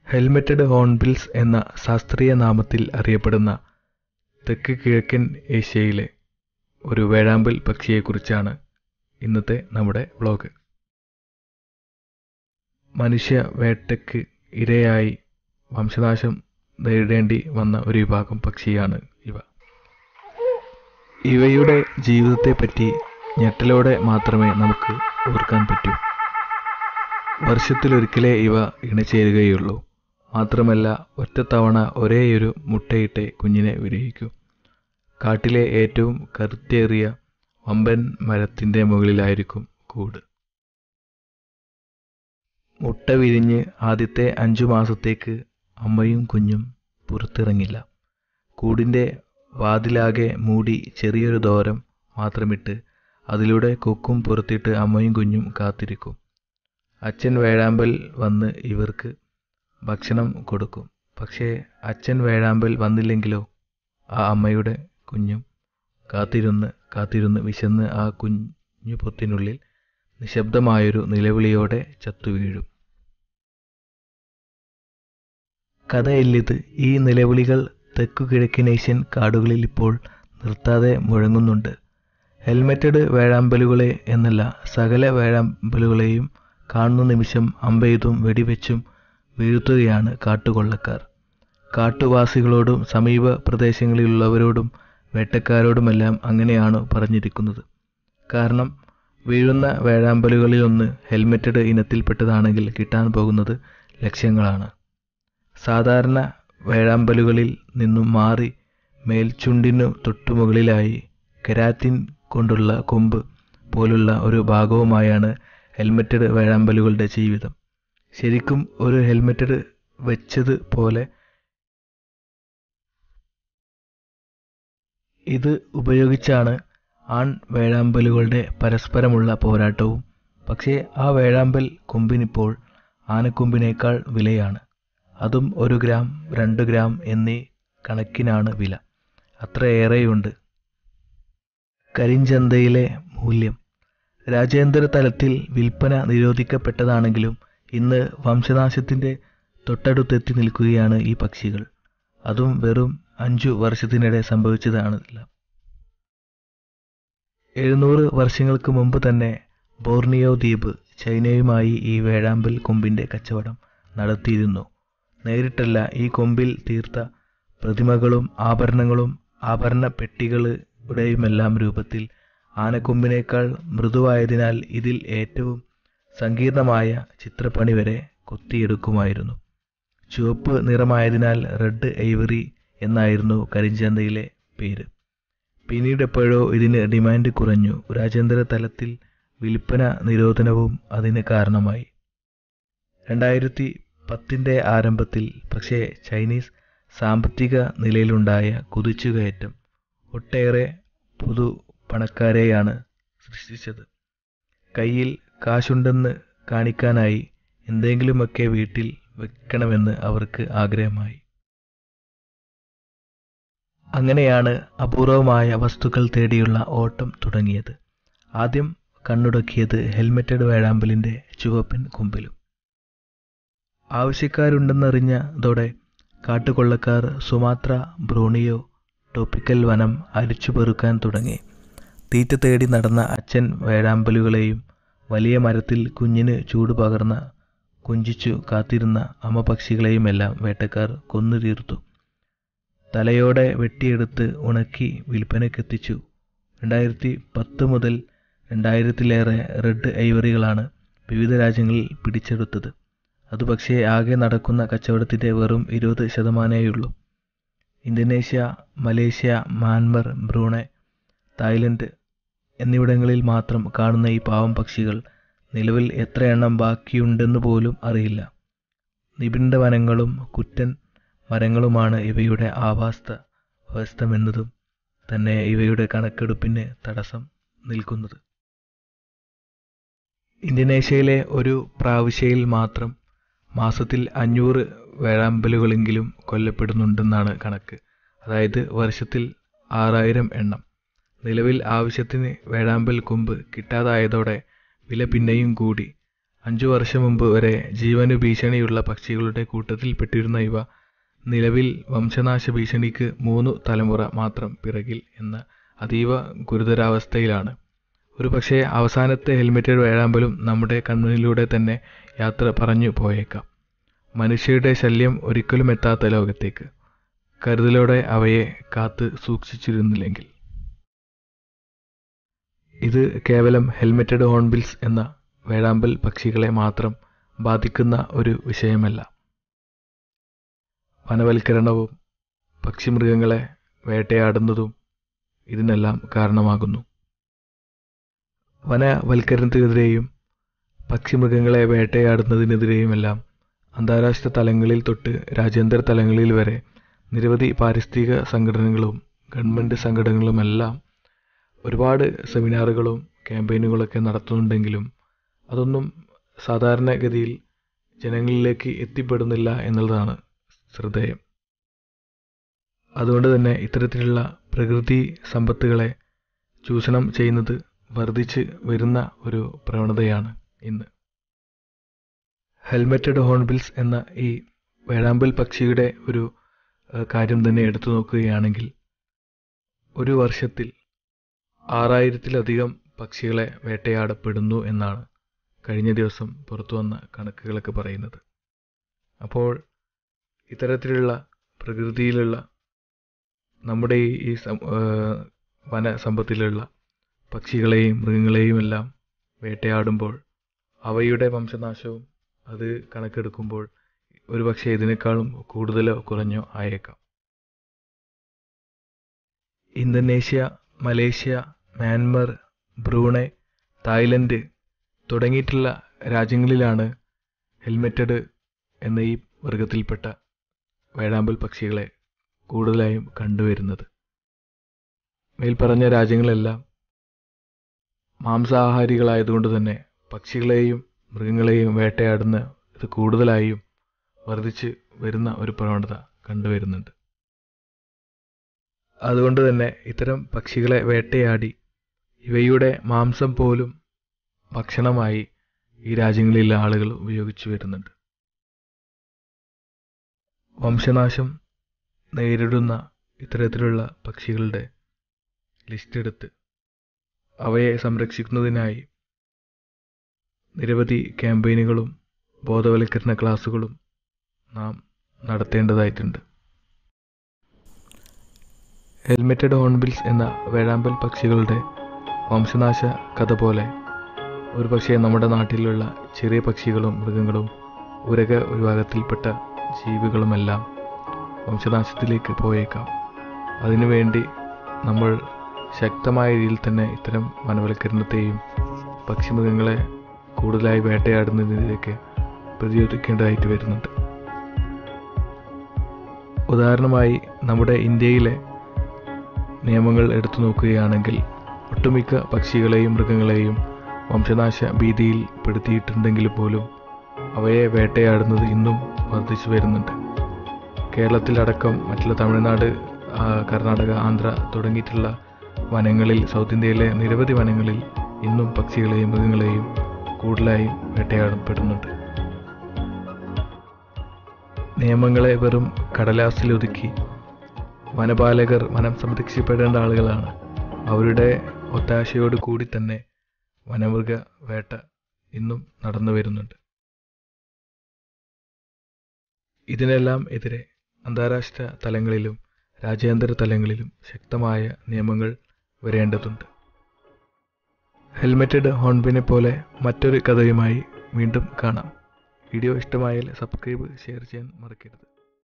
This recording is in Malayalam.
ഹെൽമെറ്റഡ് ഹോൺബിൽസ് എന്ന ശാസ്ത്രീയ നാമത്തിൽ അറിയപ്പെടുന്ന തെക്ക് കിഴക്കൻ ഏഷ്യയിലെ ഒരു വേഴാമ്പൽ പക്ഷിയെക്കുറിച്ചാണ് ഇന്നത്തെ നമ്മുടെ വ്ലോഗ് മനുഷ്യ വേട്ടയ്ക്ക് ഇരയായി വംശനാശം നേരിടേണ്ടി വന്ന ഒരു വിഭാഗം പക്ഷിയാണ് ഇവ ഇവയുടെ ജീവിതത്തെപ്പറ്റി ഞെട്ടലോടെ മാത്രമേ നമുക്ക് ഓർക്കാൻ പറ്റൂ വർഷത്തിലൊരിക്കലേ ഇവ ഇണചേരുകയുള്ളൂ മാത്രമല്ല ഒറ്റത്തവണ ഒരേയൊരു മുട്ടയിട്ടേ കുഞ്ഞിനെ വിരഹിക്കൂ കാട്ടിലെ ഏറ്റവും കരുത്തേറിയ വമ്പൻ മരത്തിൻ്റെ മുകളിലായിരിക്കും കൂട് മുട്ട വിരിഞ്ഞ് ആദ്യത്തെ അഞ്ചു മാസത്തേക്ക് അമ്മയും കുഞ്ഞും പുറത്തിറങ്ങില്ല കൂടിൻ്റെ വാതിലാകെ മൂടി ചെറിയൊരു ദോരം മാത്രമിട്ട് അതിലൂടെ കൊക്കും പുറത്തിട്ട് അമ്മയും കുഞ്ഞും കാത്തിരിക്കും അച്ഛൻ വേഴാമ്പൽ വന്ന് ഇവർക്ക് ഭക്ഷണം കൊടുക്കും പക്ഷേ അച്ഛൻ വേഴാമ്പൽ വന്നില്ലെങ്കിലോ ആ അമ്മയുടെ കുഞ്ഞും കാത്തിരുന്ന് കാത്തിരുന്ന് വിശന്ന് ആ കുഞ്ഞു പൊത്തിനുള്ളിൽ നിശബ്ദമായൊരു നിലവിളിയോടെ ചത്തുവീഴും കഥയില്ലിത് ഈ നിലവിളികൾ തെക്കു കിഴക്കനേഷ്യൻ കാടുകളിൽ ഇപ്പോൾ നിർത്താതെ മുഴങ്ങുന്നുണ്ട് ഹെൽമെറ്റഡ് വേഴാമ്പലുകളെ എന്നല്ല സകല വേഴാമ്പലുകളെയും കാണുന്ന നിമിഷം അമ്പെയ്തും വെടിവെച്ചും വീഴ്ത്തുകയാണ് കാട്ടുകൊള്ളക്കാർ കാട്ടുവാസികളോടും സമീപ പ്രദേശങ്ങളിലുള്ളവരോടും വേട്ടക്കാരോടുമെല്ലാം അങ്ങനെയാണ് പറഞ്ഞിരിക്കുന്നത് കാരണം വീഴുന്ന വേഴാമ്പലുകളിലൊന്ന് ഹെൽമെറ്റഡ് ഇനത്തിൽപ്പെട്ടതാണെങ്കിൽ കിട്ടാൻ പോകുന്നത് ലക്ഷ്യങ്ങളാണ് സാധാരണ വേഴാമ്പലുകളിൽ നിന്നും മാറി മേൽചുണ്ടിനു തൊട്ടുമുകളിലായി കെരാറ്റിൻ കൊണ്ടുള്ള കൊമ്പ് പോലുള്ള ഒരു ഭാഗവുമായാണ് ഹെൽമെറ്റഡ് വേഴാമ്പലുകളുടെ ജീവിതം ശരിക്കും ഒരു ഹെൽമെറ്റഡ് വെച്ചത് പോലെ ഇത് ഉപയോഗിച്ചാണ് ആൺ വേഴാമ്പലുകളുടെ പരസ്പരമുള്ള പോരാട്ടവും പക്ഷേ ആ വേഴാമ്പൽ കൊമ്പിനിപ്പോൾ ആനക്കൊമ്പിനേക്കാൾ വിലയാണ് അതും ഒരു ഗ്രാം രണ്ട് ഗ്രാം എന്നീ കണക്കിനാണ് വില അത്രയേറെയുണ്ട് കരിഞ്ചന്തയിലെ മൂല്യം രാജ്യാന്തര തലത്തിൽ വിൽപ്പന നിരോധിക്കപ്പെട്ടതാണെങ്കിലും ഇന്ന് വംശനാശത്തിൻ്റെ തൊട്ടടുത്തെത്തി നിൽക്കുകയാണ് ഈ പക്ഷികൾ അതും വെറും അഞ്ചു വർഷത്തിനിടെ സംഭവിച്ചതാണില്ല എഴുന്നൂറ് വർഷങ്ങൾക്ക് മുമ്പ് തന്നെ ബോർണിയോ ദ്വീപ് ചൈനയുമായി ഈ വേഴാമ്പൽ കൊമ്പിൻ്റെ കച്ചവടം നടത്തിയിരുന്നു നേരിട്ടല്ല ഈ കൊമ്പിൽ തീർത്ത പ്രതിമകളും ആഭരണങ്ങളും ആഭരണ പെട്ടികളുടെയുമെല്ലാം രൂപത്തിൽ ആനക്കൊമ്പിനേക്കാൾ മൃദുവായതിനാൽ ഇതിൽ ഏറ്റവും സങ്കീർണമായ ചിത്രപ്പണി വരെ കൊത്തിയെടുക്കുമായിരുന്നു ചുവപ്പ് നിറമായതിനാൽ റെഡ് ഐവറി എന്നായിരുന്നു കരിഞ്ചന്തയിലെ പേര് പിന്നീട് എപ്പോഴോ ഇതിന് ഡിമാൻഡ് കുറഞ്ഞു രാജ്യാന്തര തലത്തിൽ വിൽപ്പന നിരോധനവും അതിന് കാരണമായി രണ്ടായിരത്തി പത്തിൻ്റെ ആരംഭത്തിൽ പക്ഷേ ചൈനീസ് സാമ്പത്തിക നിലയിലുണ്ടായ കുതിച്ചുകയറ്റം ഒട്ടേറെ പൊതു പണക്കാരെയാണ് സൃഷ്ടിച്ചത് കയ്യിൽ കാശുണ്ടെന്ന് കാണിക്കാനായി എന്തെങ്കിലുമൊക്കെ വീട്ടിൽ വെക്കണമെന്ന് അവർക്ക് ആഗ്രഹമായി അങ്ങനെയാണ് അപൂർവമായ വസ്തുക്കൾ തേടിയുള്ള ഓട്ടം തുടങ്ങിയത് ആദ്യം കണ്ണുടക്കിയത് ഹെൽമെറ്റഡ് വേഴാമ്പലിൻ്റെ ചുവപ്പൻ കൊമ്പിലും ആവശ്യക്കാരുണ്ടെന്നറിഞ്ഞതോടെ കാട്ടുകൊള്ളക്കാർ സുമാത്ര ബ്രൂണിയോ ടോപ്പിക്കൽ വനം അരിച്ചുപെറുക്കാൻ തുടങ്ങി തീറ്റ തേടി നടന്ന അച്ഛൻ വേഴാമ്പലുകളെയും വലിയ മരത്തിൽ കുഞ്ഞിന് ചൂട് പകർന്ന കുഞ്ചിച്ചു കാത്തിരുന്ന അമ്മ പക്ഷികളെയുമെല്ലാം വേട്ടക്കാർ കൊന്നു തീർത്തു തലയോടെ വെട്ടിയെടുത്ത് ഉണക്കി വിൽപ്പനയ്ക്കെത്തിച്ചു രണ്ടായിരത്തി പത്ത് മുതൽ രണ്ടായിരത്തിലേറെ റെഡ് ഐവറികളാണ് വിവിധ രാജ്യങ്ങളിൽ പിടിച്ചെടുത്തത് അത് പക്ഷേ ആകെ നടക്കുന്ന കച്ചവടത്തിൻ്റെ വെറും ഇരുപത് ശതമാനമേയുള്ളൂ Indonesia Malaysia Myanmar Brunei Thailand എന്നിവിടങ്ങളിൽ മാത്രം കാണുന്ന ഈ പാവം പക്ഷികൾ നിലവിൽ എത്ര എണ്ണം ബാക്കിയുണ്ടെന്ന് പോലും അറിയില്ല നിബിഡ വനങ്ങളും കുറ്റൻ മരങ്ങളുമാണ് ഇവയുടെ ആവാസ വ്യവസ്ഥമെന്നതും തന്നെ ഇവയുടെ കണക്കെടുപ്പിന് തടസ്സം നിൽക്കുന്നത് ഇന്തോനേഷ്യയിലെ ഒരു പ്രാവശ്യയിൽ മാത്രം മാസത്തിൽ അഞ്ഞൂറ് വേഴാമ്പലുകളെങ്കിലും കൊല്ലപ്പെടുന്നുണ്ടെന്നാണ് കണക്ക് അതായത് വർഷത്തിൽ ആറായിരം എണ്ണം നിലവിൽ ആവശ്യത്തിന് വേഴാമ്പൽ കൊമ്പ് കിട്ടാതായതോടെ വില പിന്നെയും കൂടി അഞ്ചു വർഷം മുമ്പ് വരെ ജീവനു ഭീഷണിയുള്ള പക്ഷികളുടെ കൂട്ടത്തിൽപ്പെട്ടിരുന്ന ഇവ നിലവിൽ വംശനാശ ഭീഷണിക്ക് മൂന്നു തലമുറ മാത്രം പിറകിൽ എന്ന അതീവ ഗുരുതരാവസ്ഥയിലാണ് ഒരുപക്ഷേ അവസാനത്തെ ഹെൽമെറ്റഡ് വേഴാമ്പലും നമ്മുടെ കൺമുന്നിലൂടെ തന്നെ യാത്ര പറഞ്ഞു പോയേക്കാം മനുഷ്യരുടെ ശല്യം ഒരിക്കലും എത്താത്ത ലോകത്തേക്ക് കരുതലോടെ അവയെ കാത്ത് സൂക്ഷിച്ചിരുന്നില്ലെങ്കിൽ ഇത് കേവലം ഹെൽമെറ്റഡ് ഹോൺബിൽസ് എന്ന വേഴാമ്പൽ പക്ഷികളെ മാത്രം ബാധിക്കുന്ന ഒരു വിഷയമല്ല വനവൽക്കരണവും പക്ഷിമൃഗങ്ങളെ വേട്ടയാടുന്നതും ഇതിനെല്ലാം കാരണമാകുന്നു വനവൽക്കരണത്തിനെതിരെയും പക്ഷിമൃഗങ്ങളെ വേട്ടയാടുന്നതിനെതിരെയുമെല്ലാം അന്താരാഷ്ട്ര തലങ്ങളിൽ തൊട്ട് രാജ്യാന്തര തലങ്ങളിൽ വരെ നിരവധി പാരിസ്ഥിതിക സംഘടനകളും ഗവൺമെൻറ് സംഘടനകളുമെല്ലാം ഒരുപാട് സെമിനാറുകളും ക്യാമ്പയിനുകളൊക്കെ നടത്തുന്നുണ്ടെങ്കിലും അതൊന്നും സാധാരണഗതിയിൽ ജനങ്ങളിലേക്ക് എത്തിപ്പെടുന്നില്ല എന്നുള്ളതാണ് ശ്രദ്ധേയം അതുകൊണ്ട് തന്നെ ഇത്തരത്തിലുള്ള പ്രകൃതി സമ്പത്തുകളെ ചൂഷണം ചെയ്യുന്നത് വർദ്ധിച്ച് വരുന്ന ഒരു പ്രവണതയാണ് ഇന്ന് ഹെൽമെറ്റഡ് ഹോൺബിൽസ് എന്ന ഈ വേഴാമ്പൽ പക്ഷിയുടെ ഒരു കാര്യം തന്നെ എടുത്തു നോക്കുകയാണെങ്കിൽ ഒരു വർഷത്തിൽ ആറായിരത്തിലധികം പക്ഷികളെ വേട്ടയാടപ്പെടുന്നു എന്നാണ് കഴിഞ്ഞ ദിവസം പുറത്തു വന്ന കണക്കുകളൊക്കെ പറയുന്നത് അപ്പോൾ ഇത്തരത്തിലുള്ള പ്രകൃതിയിലുള്ള നമ്മുടെ ഈ ഈ വന സമ്പത്തിലുള്ള പക്ഷികളെയും മൃഗങ്ങളെയും എല്ലാം വേട്ടയാടുമ്പോൾ അവയുടെ വംശനാശവും അത് കണക്കെടുക്കുമ്പോൾ ഒരുപക്ഷെ ഇതിനേക്കാളും കൂടുതലോ കുറഞ്ഞോ ആയേക്കാം Indonesia Malaysia Myanmar Brunei Thailand തുടങ്ങിയിട്ടുള്ള രാജ്യങ്ങളിലാണ് ഹെൽമെറ്റഡ് എന്ന ഈ വർഗത്തിൽപ്പെട്ട വേഴാമ്പൽ പക്ഷികളെ കൂടുതലായും കണ്ടുവരുന്നത് മേൽപ്പറഞ്ഞ രാജ്യങ്ങളെല്ലാം മാംസാഹാരികളായതുകൊണ്ട് തന്നെ പക്ഷികളെയും മൃഗങ്ങളെയും വേട്ടയാടുന്ന ഇത് കൂടുതലായും വർദ്ധിച്ച് വരുന്ന ഒരു പ്രവണത കണ്ടുവരുന്നുണ്ട് അതുകൊണ്ട് തന്നെ ഇത്തരം പക്ഷികളെ വേട്ടയാടി ഇവയുടെ മാംസം പോലും ഭക്ഷണമായി ഈ രാജ്യങ്ങളിലെ ആളുകൾ ഉപയോഗിച്ചു വരുന്നുണ്ട് വംശനാശം നേരിടുന്ന ഇത്തരത്തിലുള്ള പക്ഷികളുടെ ലിസ്റ്റ് എടുത്ത് അവയെ സംരക്ഷിക്കുന്നതിനായി നിരവധി ക്യാമ്പയിനുകളും ബോധവൽക്കരണ ക്ലാസുകളും നാം നടത്തേണ്ടതായിട്ടുണ്ട് ഹെൽമെറ്റഡ് ഹോൺബിൽസ് എന്ന വേഴാമ്പൽ പക്ഷികളുടെ വംശനാശ കഥ പോലെ ഒരുപക്ഷെ നമ്മുടെ നാട്ടിലുള്ള ചെറിയ പക്ഷികളും മൃഗങ്ങളും ഉരക വിഭാഗത്തിൽപ്പെട്ട ജീവികളുമെല്ലാം വംശനാശത്തിലേക്ക് പോയേക്കാം അതിനുവേണ്ടി നമ്മൾ ശക്തമായ രീതിയിൽ തന്നെ ഇത്തരം വനവൽക്കരണത്തെയും പക്ഷിമൃഗങ്ങളെ കൂടുതലായി വേട്ടയാടുന്നതിലേക്ക് പ്രതിരോധിക്കേണ്ടതായിട്ട് വരുന്നുണ്ട് ഉദാഹരണമായി നമ്മുടെ ഇന്ത്യയിലെ നിയമങ്ങൾ എടുത്തു നോക്കുകയാണെങ്കിൽ ഒട്ടുമിക്ക പക്ഷികളെയും മൃഗങ്ങളെയും വംശനാശ ഭീതിയിൽ പെടുത്തിയിട്ടുണ്ടെങ്കിൽ പോലും അവയെ വേട്ടയാടുന്നത് ഇന്നും വർദ്ധിച്ചു വരുന്നുണ്ട് കേരളത്തിലടക്കം മറ്റുള്ള തമിഴ്നാട് കർണാടക ആന്ധ്ര തുടങ്ങിയിട്ടുള്ള വനങ്ങളിൽ സൗത്ത് ഇന്ത്യയിലെ നിരവധി വനങ്ങളിൽ ഇന്നും പക്ഷികളെയും മൃഗങ്ങളെയും കൂടുതലായും വേട്ടയാടപ്പെടുന്നുണ്ട് നിയമങ്ങളെ വെറും കടലാസിലൊതുക്കി വനപാലകർ വനം സംരക്ഷിക്കപ്പെടേണ്ട ആളുകളാണ് അവരുടെ ഒത്താശയോട് കൂടി തന്നെ വനമൃഗ വേട്ട ഇന്നും നടന്നു വരുന്നുണ്ട് ഇതിനെല്ലാം എതിരെ അന്താരാഷ്ട്ര തലങ്ങളിലും രാജ്യാന്തര തലങ്ങളിലും ശക്തമായ നിയമങ്ങൾ വരേണ്ടതുണ്ട് ഹെൽമെറ്റഡ് ഹോൺബിനെ പോലെ മറ്റൊരു കഥയുമായി വീണ്ടും കാണാം വീഡിയോ ഇഷ്ടമായാൽ സബ്സ്ക്രൈബ് ഷെയർ ചെയ്യാൻ മറക്കരുത്